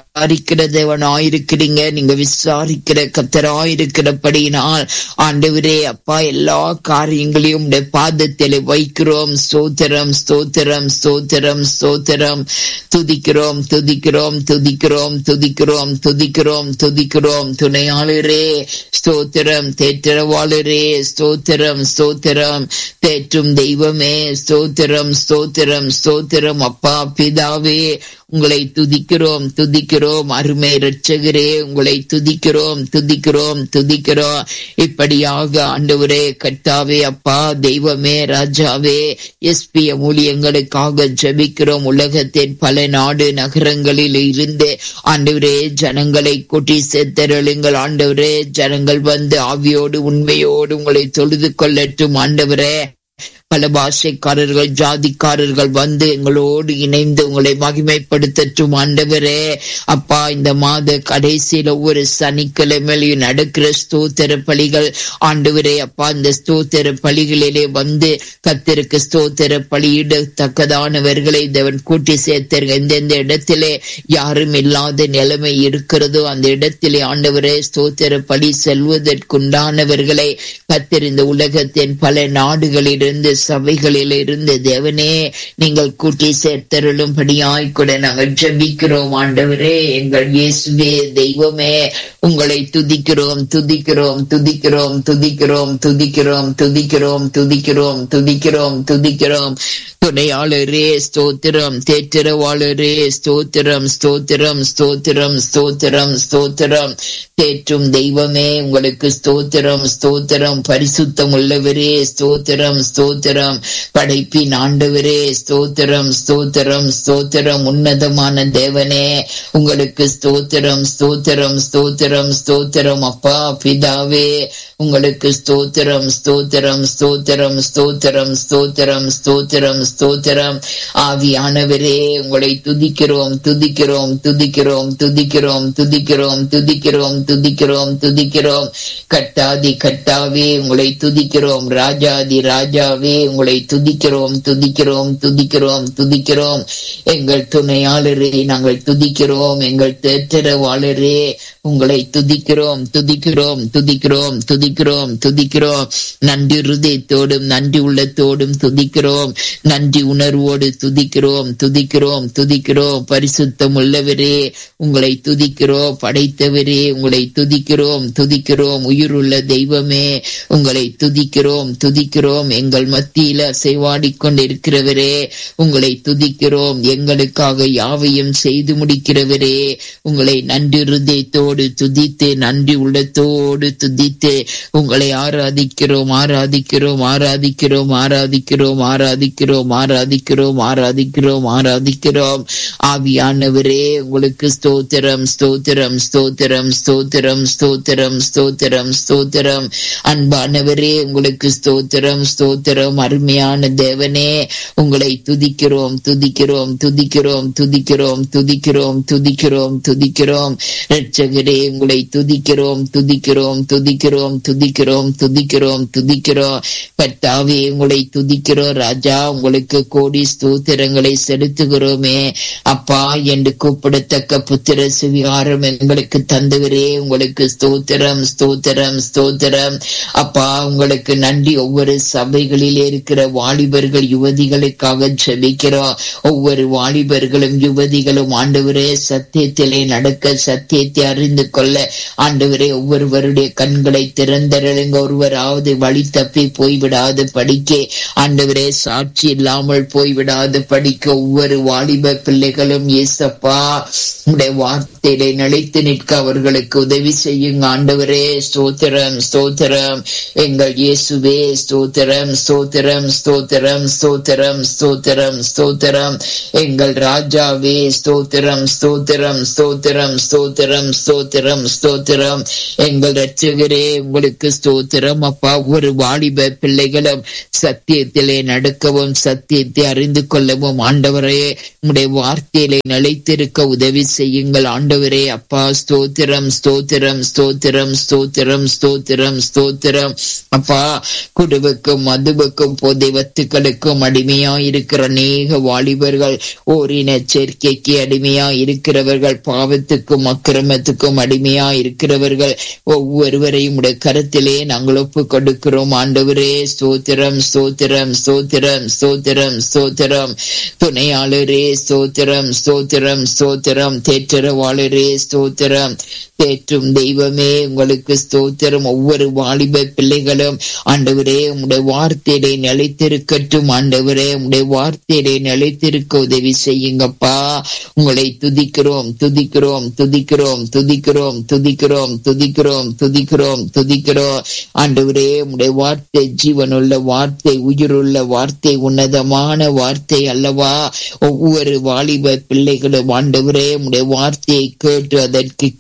விசாரிக்கிறதவனாயிருக்கிறீங்க நீங்க விசாரிக்கிற கத்தராயிருக்கிறபடினால் ஆண்டவரே அப்பா எல்லா காரியங்களையும் உடைய பாதத்தில் வைக்கிறோம் ஸ்தோத்திரம் ஸ்தோத்திரம் ஸ்தோத்திரம் ஸ்தோத்திரம் துதிக்கிறோம் துதிக்கிறோம் துதிக்கிறோம் துதிக்கிறோம் துதிக்கிறோம் துதிக்கிறோம் துணையாளரே ஸ்தோத்திரம் தேற்றவாளரே ஸ்தோத்திரம் ஸ்தோத்திரம் தேற்றும் தெய்வமே ஸ்தோத்திரம் ஸ்தோத்திரம் ஸ்தோத்திரம் அப்பா பிதாவே உங்களை துதிக்கிறோம் துதிக்கிறோம் அருமை ரட்சகரே உங்களை துதிக்கிறோம் துதிக்கிறோம் துதிக்கிறோம் இப்படியாக ஆண்டவரே கர்த்தாவே அப்பா தெய்வமே ராஜாவே எஸ்பிய ஊழியங்களுக்காக ஜெபிக்கிறோம் உலகத்தின் பல நாடு நகரங்களில் இருந்து ஆண்டவரே ஜனங்களை கூட்டி சேர்த்தருளுங்கள் ஆண்டவரே ஜனங்கள் வந்து ஆவியோடு உண்மையோடு உங்களை தொழுது கொள்ளட்டும் ஆண்டவரே பல பாஷைக்காரர்கள் ஜாதிக்காரர்கள் வந்து எங்களோடு இணைந்து உங்களை மகிமைப்படுத்தட்டும் ஆண்டவரே அப்பா இந்த மாத கடைசியில ஒவ்வொரு சனிக்கிழமையிலையும் நடக்கிற ஸ்தோத்திர பலிகள் ஆண்டவரே அப்பா இந்த ஸ்தோத்திர பலிகளிலே வந்து கத்திற்கு ஸ்தோத்திர பலியிடத்தக்கதானவர்களை தேவன் கூட்டி சேர்த்தார்கள் எந்தெந்த இடத்திலே யாரும் இல்லாத நிலைமை இருக்கிறதோ அந்த இடத்திலே ஆண்டவரே ஸ்தோத்திர பலி செல்வதற்குண்டானவர்களை கத்திர இந்த உலகத்தின் பல நாடுகளிலிருந்து சபைகளில் இருந்து தேவனே நீங்கள் கூட்டி சேர்த்தருளும்படியாய் கூட நாங்கள் ஜெபிக்கிறோம் ஆண்டவரே எங்கள் இயேசுவே தெய்வமே உங்களை துதிக்கிறோம் துதிக்கிறோம் துதிக்கிறோம் துதிக்கிறோம் துதிக்கிறோம் துதிக்கிறோம் துதிக்கிறோம் துதிக்கிறோம் துதிக்கிறோம் துணையாளரே ஸ்தோத்திரம் தேற்றரவாளரே ஸ்தோத்திரம் ஸ்தோத்திரம் ஸ்தோத்திரம் ஸ்தோத்திரம் ஸ்தோத்திரம் தேற்றும் தெய்வமே உங்களுக்கு ஸ்தோத்திரம் ஸ்தோத்திரம் பரிசுத்தம் உள்ளவரே ஸ்தோத்திரம் ஸ்தோத்திரம் படைப்பின் ஆண்டவரே ஸ்தோத்திரம் ஸ்தோத்திரம் ஸ்தோத்திரம் உன்னதமான தேவனே உங்களுக்கு ஸ்தோத்திரம் ஸ்தோத்திரம் ஸ்தோத்திரம் ஸ்தோத்திரம் அப்பா பிதாவே உங்களுக்கு ஸ்தோத்திரம் ஸ்தோத்திரம் ஸ்தோத்திரம் ஸ்தோத்திரம் ஸ்தோத்திரம் ஸ்தோத்திரம் ஸ்தோத்திரம் ஆவியானவரே உங்களை துதிக்கிறோம் துதிக்கிறோம் துதிக்கிறோம் துதிக்கிறோம் துதிக்கிறோம் துதிக்கிறோம் துதிக்கிறோம் துதிக்கிறோம் கட்டாதி கட்டாவே உங்களை துதிக்கிறோம் ராஜாதி ராஜாவே உங்களை துதிக்கிறோம் துதிக்கிறோம் துதிக்கிறோம் துதிக்கிறோம் எங்கள் துணையாளரே நாங்கள் துதிக்கிறோம் எங்கள் தேற்றரவாளரே உங்களை துதிக்கிறோம் துதிக்கிறோம் துதிக்கிறோம் துதிக்கிறோம் துதிக்கிறோம் நன்றி ஹிருதயத்தோடும் நன்றி உள்ளத்தோடும் துதிக்கிறோம் நன்றி உணர்வோடு துதிக்கிறோம் துதிக்கிறோம் துதிக்கிறோம் பரிசுத்தம் உள்ளவரே உங்களை துதிக்கிறோம் படைத்தவரே உங்களை துதிக்கிறோம் துதிக்கிறோம் உயிருள்ள தெய்வமே உங்களை துதிக்கிறோம் துதிக்கிறோம் எங்கள் மத்தியில அசைவாடிக் கொண்டிருக்கிறவரே உங்களை துதிக்கிறோம் எங்களுக்காக யாவையும் செய்து முடிக்கிறவரே உங்களை நன்றி ஹிருதயத்தோடு துதித்து நன்றி உள்ளத்தோடு துதித்து உங்களை ஆராதிக்கிறோம் ஆராதிக்கிறோம் ஆராதிக்கிறோம் ஆராதிக்கிறோம் ஆராதிக்கிறோம் ஆராதிக்கிறோம் ஆராதிக்கிறோம் ஆராதிக்கிறோம் ஆவியானவரே உங்களுக்கு ஸ்தோத்திரம் ஸ்தோத்திரம் ஸ்தோத்திரம் ஸ்தோத்திரம் ஸ்தோத்திரம் ஸ்தோத்திரம் ஸ்தோத்திரம் அன்பானவரே உங்களுக்கு ஸ்தோத்திரம் ஸ்தோத்திரம் அருமையான தேவனே உங்களை துதிக்கிறோம் துதிக்கிறோம் துதிக்கிறோம் துதிக்கிறோம் துதிக்கிறோம் துதிக்கிறோம் துதிக்கிறோம் ரட்சகரே உங்களை துதிக்கிறோம் துதிக்கிறோம் துதிக்கிறோம் துதிக்கிறோம் துதிக்கிறோம் துதிக்கிறோம் கர்த்தாவே உங்களை துதிக்கிறோம் ராஜா உங்களுக்கு கோடி ஸ்தோத்திரங்களை செலுத்துகிறோமே அப்பா என்று கூப்பிடத்தக்க புத்திர சுவிகாரம் எங்களுக்கு தந்தவரே உங்களுக்கு ஸ்தோத்திரம் ஸ்தோத்திரம் ஸ்தோத்திரம் அப்பா உங்களுக்கு நன்றி ஒவ்வொரு சபைகளில் இருக்கிற வாலிபர்கள் யுவதிகளுக்காக ஜெபிக்கிறோம் ஒவ்வொரு வாலிபர்களும் யுவதிகளும் ஆண்டவரே சத்தியத்திலே நடக்க சத்தியத்தை அறிந்து கொள்ள ஆண்டவரே ஒவ்வொருவருடைய கண்களை திறந்தருளுங்க ஒருவராவது வழி தப்பி போய்விடாது படிக்க ஆண்டவரே சாட்சி இல்லாமல் போய்விடாது படிக்க ஒவ்வொரு வாலிப பிள்ளைகளும் ஏசப்பா உடைய வார்த்தையிலே நிலைத்து நிற்க அவர்களுக்கு உதவி செய்யுங்க ஆண்டவரே ஸ்தோத்திரம் ஸ்தோத்திரம் எங்கள் இயேசுவே ஸ்தோத்திரம் ஸ்தோத்திரம் ஸ்தோத்திரம் ஸ்தோத்திரம் ஸ்தோத்திரம் ஸ்தோத்திரம் எங்கள் ராஜாவே ஸ்தோத்திரம் ஸ்தோத்திரம் ஸ்தோத்திரம் ஸ்தோத்திரம் ஸ்தோத்திரம் ஸ்தோத்திரம் எங்கள் ரட்சகரே உங்களுக்கு ஸ்தோத்திரம் அப்பா ஒரு வாலிப பிள்ளைகளும் சத்தியத்திலே நடக்கவும் சத்தியத்தை அறிந்து கொள்ளவும் ஆண்டவரே உடைய வார்த்தையிலே நிலைத்திருக்க உதவி செய்யுங்கள் ஆண்டவரே அப்பா ஸ்தோத்திரம் ஸ்தோத்திரம் ஸ்தோத்திரம் ஸ்தோத்திரம் ஸ்தோத்திரம் ஸ்தோத்திரம் அப்பா குடுவுக்கும் மதுவுக்கும் போதை வத்துக்களுக்கும் அடிமையா இருக்கிற அநேக வாலிபர்கள் ஓரின சேர்க்கைக்கு அடிமையா இருக்கிறவர்கள் பாவத்துக்கும் அக்கிரமத்துக்கும் அடிமையா இருக்கிறவர்கள் ஒவ்வொருவரையும் உடைய கருத்திலே நாங்கள் ஒப்பு கொடுக்கிறோம் ஆண்டவரே ஸ்தோத்திரம் ஸ்தோத்திரம் ஸ்தோத்திரம் ஸ்தோத்திரம் ஸ்தோத்திரம் துணையாளரே ஸ்தோத்திரம் ஸ்தோத்திரம் ஸ்தோத்திரம் தேற்றரவாளரே ஸ்தோத்திரம் தேற்றும் தெய்வமே உங்களுக்கு ஸ்தோத்திரம் ஒவ்வொரு வாலிப பிள்ளைகளும் ஆண்டவரே உடைய வார்த்தையிலே நிலைத்திருக்கட்டும் ஆண்டவரே உடைய வார்த்தையிலே நிலைத்திருக்க உதவி செய்யுங்கப்பா உங்களை துதிக்கிறோம் துதிக்கிறோம் துதிக்கிறோம் துதிக்கிறோம் துதிக்கிறோம் துதிக்கிறோம் துதிக்கிறோம் துதிக்கிறோம் ஆண்டவரே உடைய வார்த்தை ஜீவனுள்ள வார்த்தை உயிருள்ள வார்த்தை உன்னதமான வார்த்தை அல்லவா ஒவ்வொரு வாலிப பிள்ளைகளும் ஆண்டவரே உடைய வார்த்தையை கேட்டு அதற்கு கீழ்ப்படி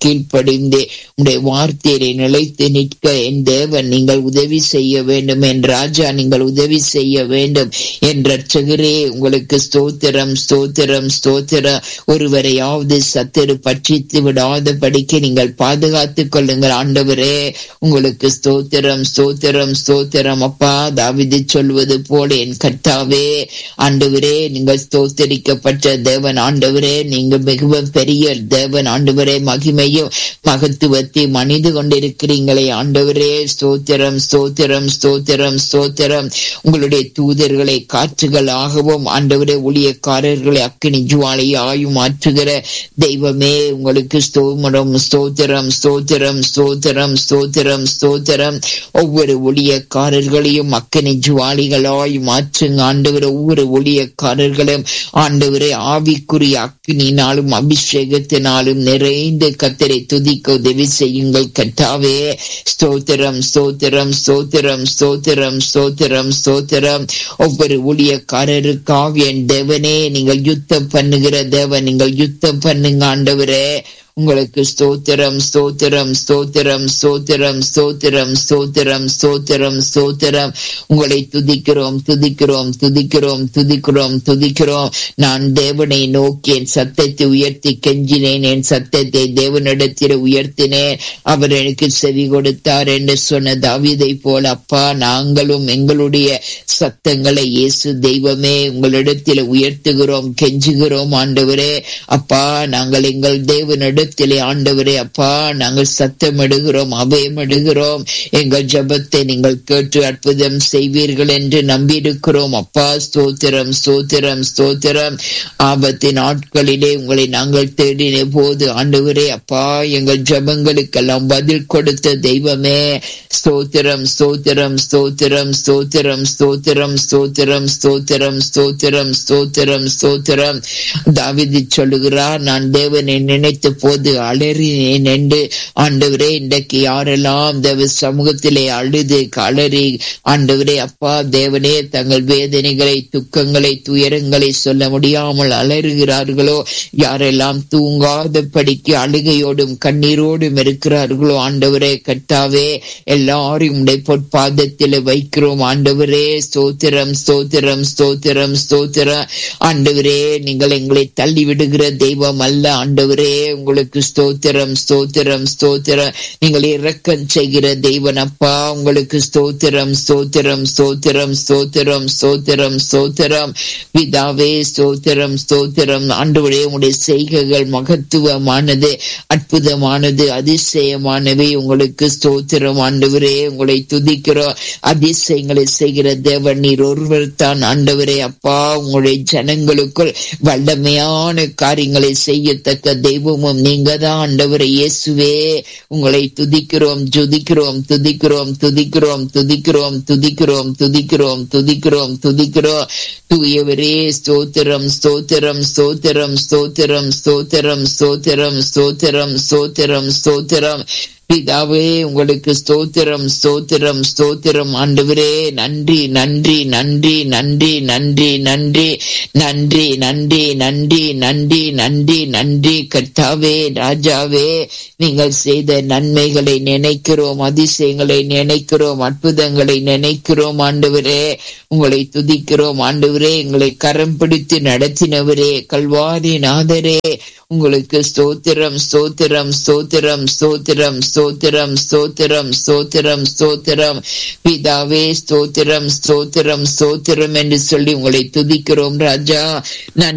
கீழ்ப்படிந்து உடைய வார்த்தையிலே நிலைத்து நிற்க என் தேவன் நீங்கள் உதவி செய்ய வேண்டும் என் ராஜா நீங்கள் உதவி செய்ய வேண்டும் என் ரட்சகரே உங்களுக்கு ஸ்தோத்திரம் ஸ்தோத்திரம் ஸ்தோத்திரம் ஒருவரையாவது சத்துரு பட்சித்து விடாத படிக்க நீங்கள் பாதுகாத்துக் கொள்ளுங்கள் ஆண்டவரே உங்களுக்கு ஸ்தோத்திரம் ஸ்தோத்திரம் ஸ்தோத்திரம் அப்பா தாவிது சொல்வது போல என் கர்த்தாவே ஆண்டவரே நீங்கள் ஸ்தோத்தரிக்கப்பட்ட தேவன் ஆண்டவரே நீங்க மிகவும் பெரிய தேவன் ஆண்டவரே மகிமையும் மகத்துவத்தையும் அணிந்து கொண்டிருக்கிறீங்களே ஆண்டவரே ஸ்தோத்திரம் ஸ்தோத்திரம் ஸ்தோத்திரம் ஸ்தோத்திரம் உங்களுடைய தூதர்களை காற்றுகளாகவும் ஆண்டவரே ஊழியக்காரர்களை அக்கினி ஜுவாலையாயும் மாற்றுகிற தெய்வமே உங்களுக்கு ஸ்தோமரம் ஸ்தோத்திரம் ஸ்தோத்திரம் ஸ்தோத்திரம் ஸ்தோத்திரம் ஸ்தோத்திரம் ஒவ்வொரு ஊழியக்காரர்களையும் அக்கினி ஜுவாலிகளாய் மாற்றுங்க ஆண்டவரை ஒவ்வொரு ஊழியக்காரர்களும் ஆண்டவரை ஆவிக்குரிய அக்கினினாலும் அபிஷேகத்தினாலும் நிறைந்து கத்தரை துதிக்க உதவி செய்யுங்கள் கட்டாவே ஸ்தோத்திரம் ஸ்தோத்திரம் ஸ்தோத்திரம் ஸ்தோத்திரம் ஸ்தோத்திரம் ஸ்தோத்திரம் ஒவ்வொரு ஊழியக்காரருக்காக என் தேவனே நீங்கள் யுத்தம் பண்ணுகிற தேவன் நீங்கள் யுத்தம் பண்ணுங்க ஆண்டவரே உங்களுக்கு ஸ்தோத்திரம் ஸ்தோத்திரம் ஸ்தோத்திரம் ஸ்தோத்திரம் ஸ்தோத்திரம் ஸ்தோத்திரம் ஸ்தோத்திரம் ஸ்தோத்திரம் உங்களை துதிக்கிறோம் துதிக்கிறோம் துதிக்கிறோம் துதிக்கிறோம் துதிக்கிறோம் நான் தேவனை நோக்கி என் சத்தத்தை உயர்த்தி கெஞ்சினேன் என் சத்தத்தை தேவனிடத்தில் உயர்த்தினேன் அவர் எனக்கு செவி கொடுத்தார் என்று சொன்ன தாவிதை போல அப்பா நாங்களும் எங்களுடைய சத்தங்களை இயேசு தெய்வமே உங்களிடத்தில் உயர்த்துகிறோம் கெஞ்சுகிறோம் ஆண்டவரே அப்பா நாங்கள் எங்கள் தேவனிடம் இடத்திலே ஆண்டவரே அப்பா நாங்கள் சத்தமிடுகிறோம் அபயமிடுகிறோம் எங்கள் ஜபத்தை நீங்கள் கேட்டு அற்புதம் செய்வீர்கள் என்று நம்பியிருக்கிறோம் அப்பா ஸ்தோத்திரம் ஸ்தோத்திரம் ஸ்தோத்திரம் ஆபத்தின் நாட்களிலே உங்களை நாங்கள் தேடின போது ஆண்டவரே அப்பா எங்கள் ஜபங்களுக்கெல்லாம் பதில் கொடுத்த தெய்வமே ஸ்தோத்திரம் ஸ்தோத்திரம் ஸ்தோத்திரம் ஸ்தோத்திரம் ஸ்தோத்திரம் ஸ்தோத்திரம் ஸ்தோத்திரம் ஸ்தோத்திரம் ஸ்தோத்திரம் ஸ்தோத்திரம் தாவிதி சொல்லுகிறார் நான் தேவனை நினைத்து போது அலறினேன் என்று ஆண்டவரே இன்றைக்கு யாரெல்லாம் தேவ சமூகத்திலே அழுது அலறி ஆண்டவரே அப்பா தேவனே தங்கள் வேதனைகளை துக்கங்களை துயரங்களை சொல்ல முடியாமல் அலறுகிறார்களோ யாரெல்லாம் தூங்காத படிக்கு அழுகையோடும் கண்ணீரோடும் இருக்கிறார்களோ ஆண்டவரே கட்டாவே எல்லாரும் உடைய பொற்பாதத்தில் வைக்கிறோம் ஆண்டவரே ஸ்தோத்திரம் ஸ்தோத்திரம் ஸ்தோத்திரம் ஸ்தோத்திரம் ஆண்டவரே நீங்கள் எங்களை தள்ளி விடுகிற தெய்வம் அல்ல ஆண்டவரே உங்களுக்கு ஸ்தோத்திரம் ஸ்தோத்திரம் ஸ்தோத்திரம் நீங்கள் இறக்கம் செய்கிற தெய்வன் அப்பா உங்களுக்கு ஸ்தோத்திரம் ஸ்தோத்திரம் ஸ்தோத்திரம் ஸ்தோத்திரம் ஸ்தோத்திரம் ஸ்தோத்திரம் பிதாவே ஸ்தோத்திரம் ஸ்தோத்திரம் ஆண்டவரே உங்களுடைய செய்கைகள் மகத்துவமானது அற்புதமானது அதிசயமானவை உங்களுக்கு ஸ்தோத்திரம் ஆண்டவரே உங்களை துதிக்கிறோம் அதிசயங்களை செய்கிற தேவன் நீர் ஒருவர் தான் ஆண்டவரே அப்பா உங்களுடைய ஜனங்களுக்குள் வல்லமையான காரியங்களை செய்யத்தக்க தெய்வமும் நீங்க தான் ஆண்டவரே இயேசுவே உங்களை துதிக்கிறோம் துதிக்கிறோம் துதிக்கிறோம் துதிக்கிறோம் துதிக்கிறோம் துதிக்கிறோம் துதிக்கிறோம் துதிக்கிறோம் துதிக்கிறோம் தூயவரே ஸ்தோத்திரம் ஸ்தோத்திரம் ஸ்தோத்திரம் ஸ்தோத்திரம் ஸ்தோத்திரம் ஸ்தோத்திரம் ஸ்தோத்திரம் ஸ்தோத்திரம் ஸ்தோத்திரம் பிதாவே உங்களுக்கு ஸ்தோத்திரம் ஸ்தோத்திரம் ஸ்தோத்திரம் ஆண்டவரே நன்றி நன்றி நன்றி நன்றி நன்றி நன்றி நன்றி நன்றி நன்றி நன்றி நன்றி நன்றி கர்த்தாவே ராஜாவே நீங்கள் செய்த நன்மைகளை நினைக்கிறோம் அதிசயங்களை நினைக்கிறோம் அற்புதங்களை நினைக்கிறோம் ஆண்டவரே உங்களை துதிக்கிறோம் ஆண்டவரே எங்களை கரம் பிடித்து நடத்தினவரே கல்வாரி நாதரே உங்களுக்கு ஸ்தோத்திரம் ஸ்தோத்திரம் ஸ்தோத்திரம் ஸ்தோத்திரம் ஸ்தோத்திரம் ஸ்தோத்திரம் ஸ்தோத்திரம் ஸ்தோத்திரம் பிதாவே ஸ்தோத்திரம் ஸ்தோத்திரம் ஸ்தோத்திரம் என்று சொல்லி உங்களை துதிக்கிறோம் ராஜா நன்றி